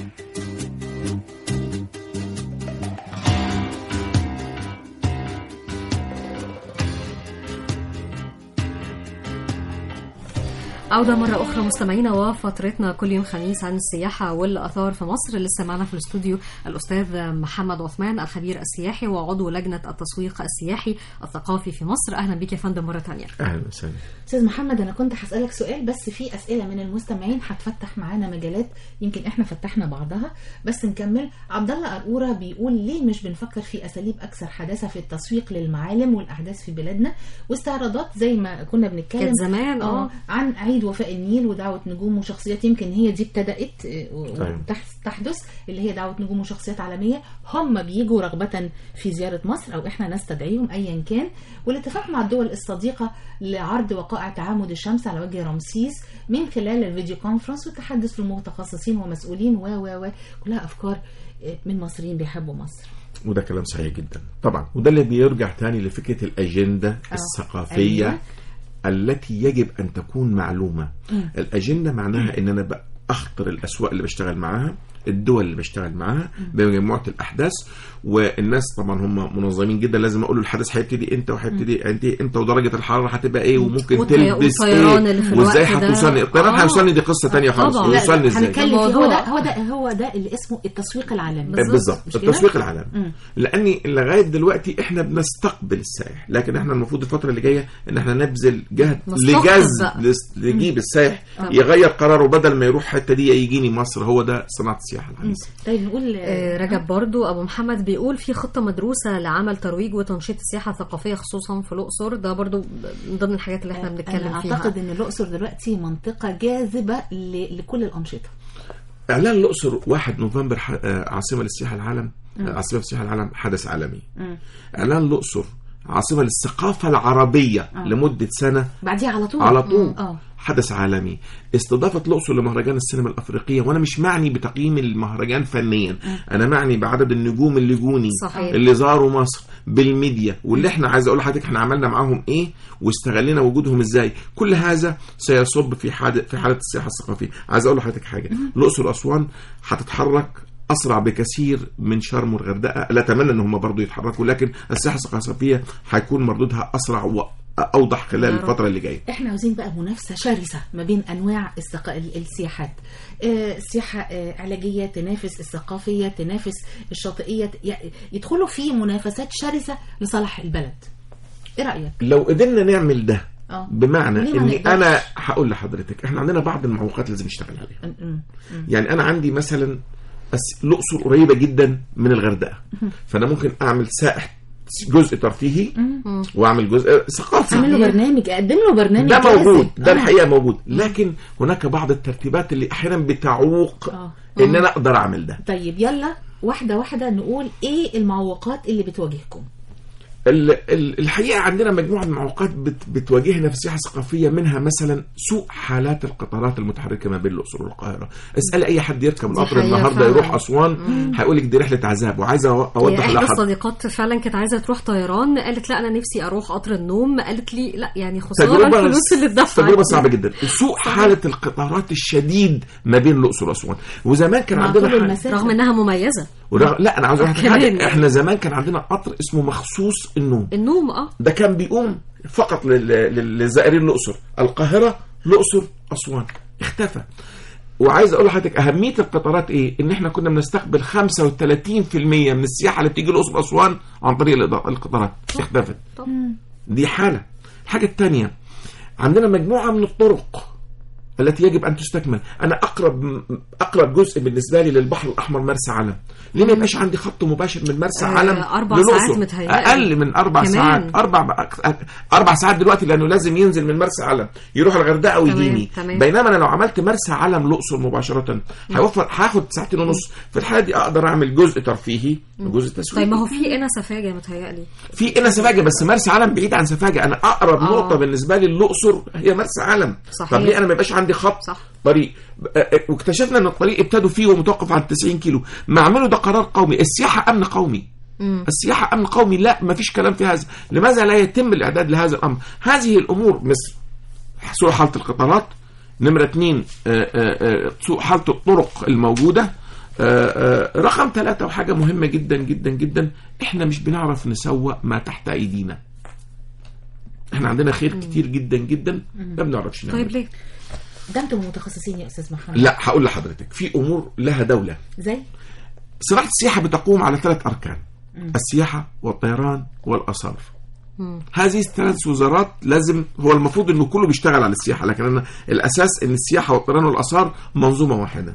B: عودة مرة أخرى مستمعينا وفترتنا كل يوم خميس عن السياحة والآثار في مصر لسه معنا في الاستوديو الأستاذ محمد عثمان الخبير السياحي وعضو لجنة التسويق السياحي الثقافي في مصر أهلا بك يا فندم مرة تانية
C: اهلا وسهلا
A: استاذ محمد انا كنت هسالك سؤال بس في اسئله من المستمعين هتفتح معانا مجالات يمكن احنا فتحنا بعضها بس نكمل عبد الله قرقوره بيقول ليه مش بنفكر في اساليب اكثر حداثه في التسويق للمعالم والاحداث في بلادنا واستعراضات زي ما كنا بنتكلم
B: كانت زمان
A: اه
B: اه
A: عن عيد وفاء النيل ودعوه نجوم وشخصيات يمكن هي دي ابتدات
C: طيب.
A: تحدث اللي هي دعوه نجوم وشخصيات عالميه هم بيجوا رغبه في زياره مصر او احنا نستدعيهم ايا كان والاتفاق مع الدول الصديقه لعرض وقائع تعامد الشمس على وجه رمسيس من خلال الفيديو كونفرنس والتحدث للمتخصصين ومسؤولين و و و كلها افكار من مصريين بيحبوا مصر
C: وده كلام صحيح جدا طبعا وده اللي بيرجع تاني لفكره الاجنده الثقافيه
A: أيوة.
C: التي يجب ان تكون معلومه الاجنده معناها ان انا بقى اخطر الاسواق اللي بشتغل معاها الدول اللي بشتغل معاها بمجموعه الاحداث والناس طبعا هم منظمين جدا لازم اقول له الحدث هيبتدي امتى وهيبتدي انت امتى ودرجه الحراره هتبقى ايه وممكن
B: والطي-
C: تلبس
B: والطيران
C: ايه
B: اللي في
C: وازاي
B: الوقت ده.
C: هتوصلني الطيران
B: آه.
C: هيوصلني دي قصه تانية خالص
B: طبعا.
A: لا،
C: يوصلني ازاي
A: هنتكلم فيه هو
B: الموضوع.
A: ده هو ده هو ده اللي اسمه التسويق العالمي
B: بالظبط.
C: بالظبط
A: مش كده؟
C: التسويق العالمي
A: مم.
C: لاني لغايه دلوقتي احنا بنستقبل السائح لكن احنا المفروض الفتره اللي جايه ان احنا نبذل جهد
B: نستقطب
C: لجذب
B: بقى.
C: لس- لجيب السائح
B: طبعا.
C: يغير قراره بدل ما يروح الحته دي يجيني مصر هو ده صناعه السياحه الحديثه
A: طيب نقول
B: آه، رجب برضو ابو محمد بيقول في خطه مدروسه لعمل ترويج وتنشيط السياحه الثقافيه خصوصا في الاقصر ده برضو من ضمن الحاجات اللي احنا بنتكلم
A: أنا
B: فيها
A: أعتقد إن الأقصر دلوقتي منطقة جاذبة ل- لكل الأنشطة
C: اعلان الاقصر 1 نوفمبر ح- آه، عاصمه للسياحه العالم آه، عاصمه للسياحه العالم حدث عالمي اعلان الاقصر عاصمه للثقافه العربيه لمده سنه
A: بعديها على طول
C: على طول
A: اه
C: حدث عالمي استضافه الاقصر لمهرجان السينما الافريقيه وانا مش معني بتقييم المهرجان فنيا انا معني بعدد النجوم اللي جوني
B: صحيح.
C: اللي زاروا مصر بالميديا واللي احنا عايز اقول لحضرتك احنا عملنا معاهم ايه واستغلينا وجودهم ازاي كل هذا سيصب في حاله في حاله السياحه الثقافيه عايز اقول لحضرتك حاجه الاقصر واسوان هتتحرك اسرع بكثير من شرم والغردقه لا اتمنى ان هم برضو يتحركوا لكن السياحه الثقافيه هيكون مردودها اسرع واوضح خلال
B: يا رب.
C: الفتره اللي جايه
A: احنا عاوزين بقى منافسه شرسه ما بين انواع السق... ال- السياحات آه، السياحه آه، علاجيه تنافس الثقافيه تنافس الشاطئيه ت- ي- يدخلوا في منافسات شرسه لصالح البلد ايه رايك
C: لو قدرنا نعمل ده
A: اه
C: بمعنى
A: ليه ما
C: اني
A: نقدرش؟
C: انا هقول لحضرتك احنا عندنا بعض المعوقات اللي لازم نشتغل عليها
A: م- م-
C: يعني انا عندي مثلا أس- الاقصر قريبه جدا من الغردقه فانا ممكن اعمل سائح جزء ترفيهي واعمل جزء ثقافي
A: اعمل له برنامج اقدم له برنامج
C: ده
A: جاذب.
C: موجود ده
A: آه.
C: الحقيقه موجود لكن هناك بعض الترتيبات اللي احيانا بتعوق
A: آه.
C: ان انا اقدر اعمل ده
A: طيب يلا واحده واحده نقول ايه المعوقات اللي بتواجهكم
C: ال- ال- الحقيقه عندنا مجموعه من المعوقات بت- بتواجهنا في السياحه الثقافيه منها مثلا سوء حالات القطارات المتحركه ما بين الاقصر والقاهره اسال اي حد يركب القطر
B: حقيقة
C: النهارده
B: فعلا.
C: يروح اسوان هيقول لك دي رحله عذاب وعايزه أو- اوضح
B: احدى
C: لحد
B: الصديقات فعلا كانت عايزه تروح طيران قالت لا انا نفسي اروح قطر النوم قالت لي لا يعني خساره
C: تجربه
B: الفلوس اللي اتدفعت
C: تجربه صعبه جدا سوء حاله القطارات الشديد ما بين الاقصر واسوان وزمان كان
A: مع
C: عندنا
A: طول
C: حاجة-
A: المسافه
B: رغم انها مميزه
C: ورغم لا انا عاوز اقول لك
B: كمان.
C: حاجه احنا زمان كان عندنا قطر اسمه مخصوص النوم
B: النوم اه
C: ده كان بيقوم فقط لل- لل- للزائرين الاقصر القاهره الاقصر اسوان اختفى وعايز اقول لحضرتك اهميه القطارات ايه ان احنا كنا بنستقبل 35% من السياحه اللي بتيجي الاقصر واسوان عن طريق الإضاءة- القطارات اختفت
B: طبعا.
C: دي حاله الحاجه الثانيه عندنا مجموعه من الطرق التي يجب ان تستكمل انا اقرب اقرب جزء بالنسبه لي للبحر الاحمر مرسى علم ليه ما يبقاش عندي خط مباشر من مرسى
B: آه،
C: علم
B: أربع
C: للأقصر؟
B: ساعات متهيألي.
C: اقل من اربع
B: كمان.
C: ساعات اربع اربع ساعات دلوقتي لانه لازم ينزل من مرسى علم يروح الغردقه ويجيني
B: تمام.
C: بينما انا لو عملت مرسى علم الاقصر مباشره هيوفر هاخد ساعتين ونص في الحاله دي اقدر اعمل جزء ترفيهي وجزء تسويقي
B: طيب ما هو في هنا سفاجه متهيألي
C: في هنا سفاجه بس مرسى علم بعيد عن سفاجه انا اقرب
B: آه.
C: نقطه بالنسبه لي الاقصر هي مرسى علم
B: صحيح.
C: طب ليه انا ما يبقاش عندي خط
B: صح.
C: طريق آه، آه، واكتشفنا ان الطريق ابتدوا فيه ومتوقف عن 90 كيلو ما عملوا ده قرار قومي السياحه امن قومي السياحه امن قومي لا ما فيش كلام في هذا لماذا لا يتم الاعداد لهذا الامر هذه الامور مثل سوء حاله القطارات نمرة اثنين آه، آه، آه، سوء حالة الطرق الموجودة آه، آه، رقم ثلاثة وحاجة مهمة جدا جدا جدا احنا مش بنعرف نسوق ما تحت ايدينا احنا عندنا خير كتير جدا جدا ما بنعرفش نعمل
B: طيب ليه
A: ده انتم متخصصين يا استاذ محمد
C: لا هقول لحضرتك في امور لها دولة
A: زي
C: صناعة السياحة بتقوم على ثلاث أركان السياحة والطيران والآثار هذه الثلاث وزارات لازم هو المفروض انه كله بيشتغل على السياحه لكن انا الاساس ان السياحه والطيران والاثار منظومه واحده.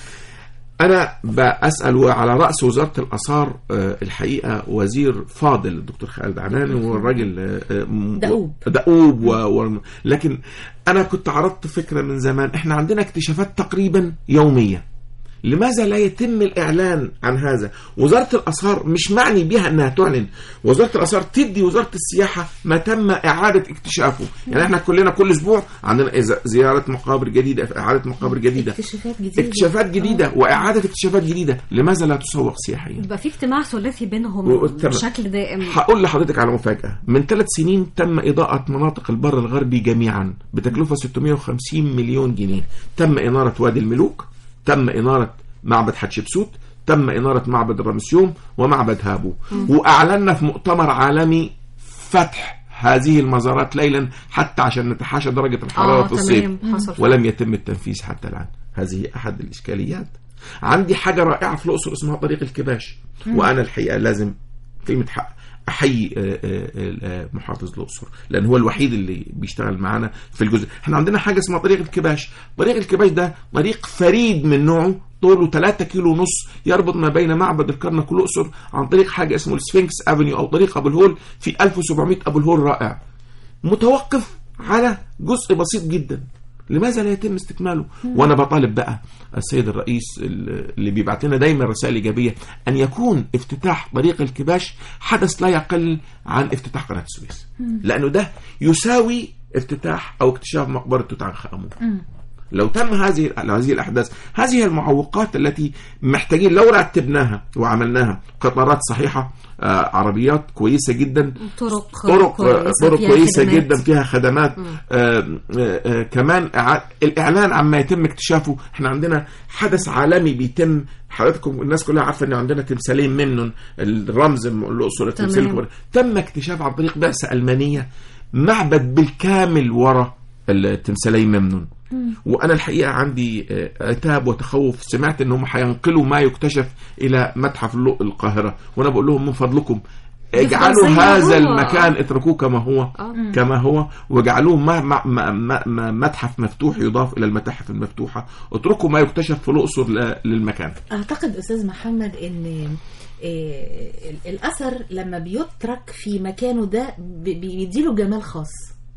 C: انا بسال على راس وزاره الاثار آه، الحقيقه وزير فاضل الدكتور خالد عناني والراجل آه، آه، م-
A: دؤوب.
C: دؤوب و... و... لكن انا كنت عرضت فكره من زمان احنا عندنا اكتشافات تقريبا يوميه لماذا لا يتم الإعلان عن هذا وزارة الآثار مش معني بها أنها تعلن وزارة الآثار تدي وزارة السياحة ما تم إعادة اكتشافه يعني احنا كلنا كل أسبوع عندنا إذا زيارة مقابر جديدة إعادة مقابر جديدة
A: اكتشافات جديده
C: اكتشافات جديدة وإعادة اكتشافات جديدة لماذا لا تسوق سياحيا
B: يبقى في اجتماع ثلاثي بينهم
C: وتمام.
B: بشكل دائم
C: هقول لحضرتك على مفاجأة من ثلاث سنين تم إضاءة مناطق البر الغربي جميعا بتكلفة 650 مليون جنيه تم إنارة وادي الملوك تم إنارة معبد حتشبسوت تم إنارة معبد الرمسيوم ومعبد هابو وأعلنا في مؤتمر عالمي فتح هذه المزارات ليلا حتى عشان نتحاشى درجة الحرارة
B: اه
C: في الصيف
B: تمام حصل
C: ولم يتم التنفيذ حتى الآن هذه أحد الإشكاليات عندي حاجة رائعة في الأقصر اسمها طريق الكباش وأنا الحقيقة لازم كلمة حق أحيي آه، آه، آه، محافظ الأقصر لأن هو الوحيد اللي بيشتغل معانا في الجزء احنا عندنا حاجة اسمها طريق الكباش طريق الكباش ده طريق فريد من نوعه طوله 3 كيلو ونص يربط ما بين معبد الكرنك والاقصر عن طريق حاجه اسمه السفنكس افنيو او طريق ابو الهول في 1700 ابو الهول رائع متوقف على جزء بسيط جدا لماذا لا يتم استكماله وانا بطالب بقى السيد الرئيس اللي بيبعت لنا دايما رسائل ايجابيه ان يكون افتتاح طريق الكباش حدث لا يقل عن افتتاح قناه السويس لانه ده يساوي افتتاح او اكتشاف مقبره توت عنخ امون لو تم هذه هذه الاحداث هذه هي المعوقات التي محتاجين لو رتبناها وعملناها قطارات صحيحه آه عربيات كويسه جدا
B: طرق
C: طرق آه، طرق
B: فيها
C: كويسه
B: خدمات.
C: جدا فيها خدمات آه آه آه كمان إع- الاعلان عما يتم اكتشافه احنا عندنا حدث عالمي بيتم حضراتكم الناس كلها عارفه ان عندنا تمثالين منهم الرمز الاقصر التمثال
B: تمام.
C: الكبرى. تم اكتشاف عن طريق بعثه المانيه معبد بالكامل وراء التمثالين ممنون وانا الحقيقه عندي آه، عتاب وتخوف سمعت انهم هينقلوا ما يكتشف الى متحف اللو- القاهره وانا بقول لهم من فضلكم اجعلوا
B: زي ما
C: هذا
B: هو.
C: المكان اتركوه كما هو
B: آه.
C: كما هو واجعلوه ما ما ما ما ما متحف مفتوح يضاف الى المتاحف المفتوحه اتركوا ما يكتشف في الاقصر ل- للمكان
A: اعتقد استاذ محمد ان آه، الاثر لما بيترك في مكانه ده بي- بيديله جمال خاص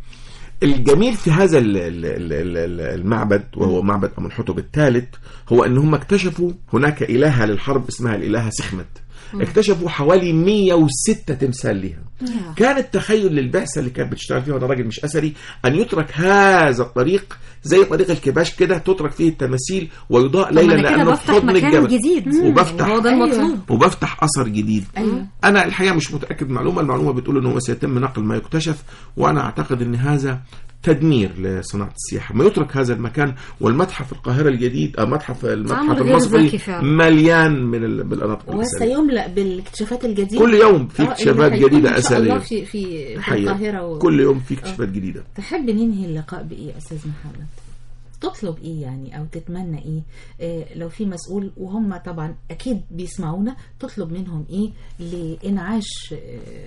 C: الجميل في هذا ال- ال- ال- ال- ال- المعبد وهو معبد أمنحتب الثالث هو ان هم اكتشفوا هناك إلهة للحرب اسمها الإلهة سخمت اكتشفوا حوالي 106 تمثال ليها كان التخيل للبعثة اللي كانت بتشتغل فيها وانا راجل مش أثري أن يترك هذا الطريق زي طريق الكباش كده تترك فيه التماثيل ويضاء
B: طب ما
C: ليلا
B: أنا كده
C: لأنه في
B: بفتح
C: حضن
B: مكان
C: الجبل
B: جديد
C: وبفتح
B: يعني هو ده
A: أيوة.
B: المطلوب
C: وبفتح اثر جديد
A: أيوة.
C: انا الحقيقه مش متاكد من المعلومه المعلومه بتقول انه سيتم نقل ما يكتشف وانا اعتقد ان هذا تدمير لصناعه السياحه ما يترك هذا المكان والمتحف القاهره الجديد أو متحف المتحف
B: عمل غير
C: المصري
B: ذكي فعلا.
C: مليان من ال- بالاناطق الاثريه
A: وسيملأ بالاكتشافات الجديدة
C: كل يوم في
A: آه، اللي
C: اكتشافات
A: هيكون
C: جديده
A: إن شاء الله
C: اثريه
A: في في, في
C: حقيقة.
A: القاهرة و...
C: كل يوم في اكتشافات جديده
A: تحب ننهي اللقاء بإيه يا أستاذ محمد؟ تطلب إيه يعني أو تتمنى إيه؟ آه لو في مسؤول وهم طبعا أكيد بيسمعونا تطلب منهم إيه لإنعاش آه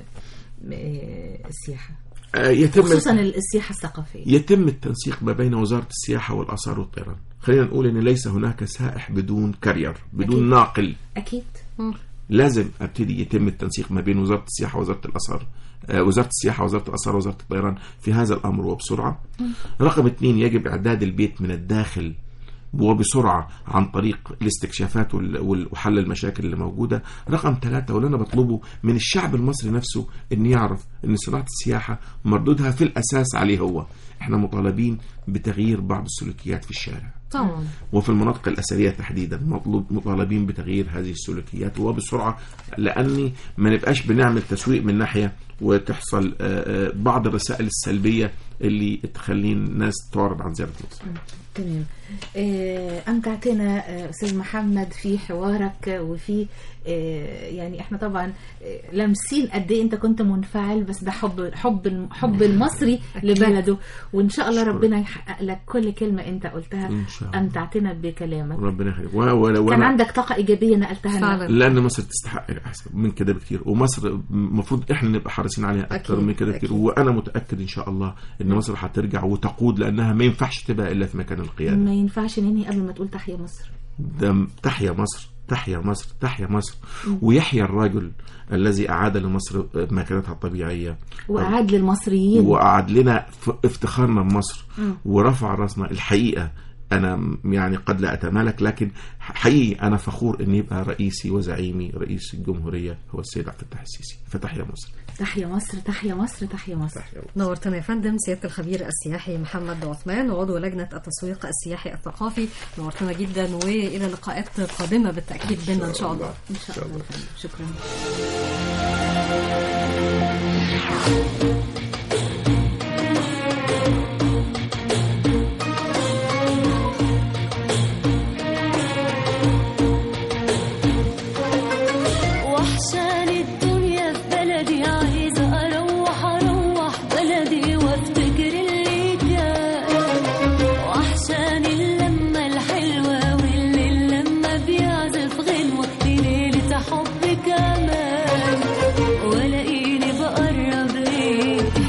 A: آه السياحة
C: آه، يتم
A: خصوصا السياحة الثقافية
C: يتم التنسيق ما بين وزاره السياحه والاثار والطيران خلينا نقول ان ليس هناك سائح بدون كارير بدون
A: أكيد.
C: ناقل
A: أكيد
C: لازم ابتدي يتم التنسيق ما بين وزاره السياحه ووزاره الاثار آه، وزاره السياحه ووزاره الاثار ووزاره الطيران في هذا الامر وبسرعه رقم اثنين يجب اعداد البيت من الداخل وبسرعة عن طريق الاستكشافات وال- وال- وحل المشاكل اللي موجودة رقم ثلاثة واللي أنا بطلبه من الشعب المصري نفسه أن يعرف أن صناعة السياحة مردودها في الأساس عليه هو احنا مطالبين بتغيير بعض السلوكيات في الشارع
B: طبعا
C: وفي المناطق الأثرية تحديدا مطلوب مطالبين بتغيير هذه السلوكيات وبسرعة لأني ما نبقاش بنعمل تسويق من ناحية وتحصل آه، آه، بعض الرسائل السلبية اللي تخلي الناس تعرض عن زيارة مصر
A: تمام آه، أمتعتنا آه، أستاذ محمد في حوارك وفي آه، يعني احنا طبعا آه، لامسين قد ايه انت كنت منفعل بس ده حب حب حب المصري لبلده وان شاء الله
C: شكرا.
A: ربنا يحقق لك كل كلمه انت قلتها
C: إن شاء الله.
A: امتعتنا بكلامك
C: ربنا يخليك و- و-
A: كان
C: وأنا-
A: عندك طاقه ايجابيه نقلتها لنا.
B: فعلا.
C: لان مصر تستحق احسن من كده بكتير ومصر المفروض احنا نبقى حريصين عليها اكتر
B: أكيد،
C: من كده كتير
B: أكيد.
C: وانا متاكد ان شاء الله ان مصر هترجع وتقود لانها ما ينفعش تبقى الا في مكان القياده
A: ما ينفعش ننهي قبل ما تقول تحيا مصر
C: ده تحيا مصر تحيا مصر تحيا مصر ويحيا الرجل الذي اعاد لمصر مكانتها الطبيعيه
A: واعاد للمصريين
C: وأعاد لنا ف- افتخارنا بمصر ورفع راسنا الحقيقة أنا م- يعني قد لا أتمالك لكن حقيقي أنا فخور أن يبقى رئيسي وزعيمي رئيس الجمهورية هو السيد عبد الفتاح السيسي فتحيا مصر
A: تحيا مصر تحيا مصر تحيا مصر
C: تحيا مصر
B: نورتنا يا فندم سيادة الخبير السياحي محمد عثمان وعضو لجنة التسويق السياحي الثقافي نورتنا جدا وإلى لقاءات قادمة بالتأكيد بينا إن شاء الله
A: ان شاء الله يا فندم. شكرا
D: وحشاني الدنيا في بلدي عايزة أروح أروح بلدي وافتكر اللي كان وحشاني اللمة الحلوة واللي لما بيعزف غنوة دي ليلة حب كمان ولاقيني بقرب ليك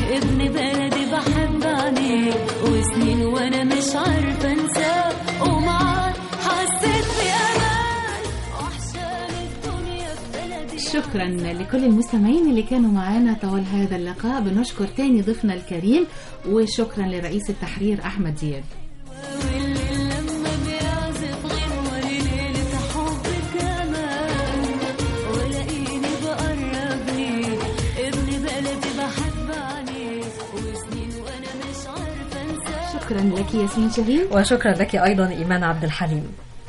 A: شكرا لكل المستمعين اللي كانوا معانا طوال هذا اللقاء بنشكر تاني ضيفنا الكريم وشكرا لرئيس التحرير احمد دياب
D: والليل لما بيعزف غنوة لليلة حب كمان ولاقيني بقرب ليك ابن بلدي بحب عليك وسنين وانا مش عارفة انساك
A: شكرا لك ياسمين شاهين
B: وشكرا لك ايضا ايمان عبد الحليم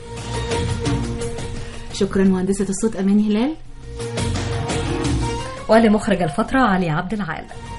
A: شكرا مهندسة الصوت أمان هلال
B: ولمخرج الفترة علي عبد العال